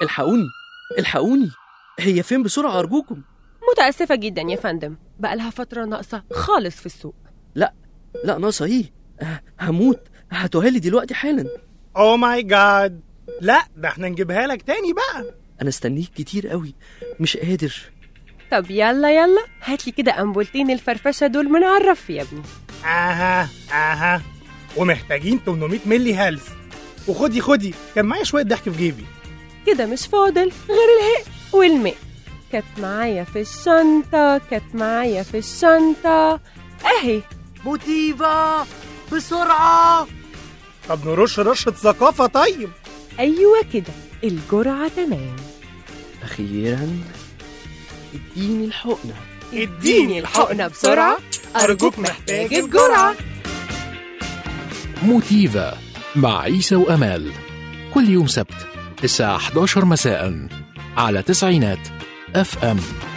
الحقوني الحقوني هي فين بسرعة أرجوكم متأسفة جدا يا فندم بقالها فترة ناقصة خالص في السوق لا لا ناقصة إيه ه- هموت هاتوها لي دلوقتي حالا او ماي جاد لا ده احنا نجيبها لك تاني بقى أنا استنيك كتير قوي مش قادر طب يلا يلا هاتلي كده أنبولتين الفرفشة دول من على الرف يا ابني اها اها ومحتاجين 800 ملي هيلث وخدي خدي كان معايا شويه ضحك في جيبي كده مش فاضل غير الهق والماء كانت معايا في الشنطة كانت معايا في الشنطة أهي موتيفا بسرعة طب نرش رشه ثقافه طيب أيوة كده الجرعة تمام أخيرا اديني الحقنة اديني الحقنة بسرعة أرجوك محتاج الجرعة موتيفا مع عيسى وأمال كل يوم سبت الساعة 11 مساء على تسعينات اف ام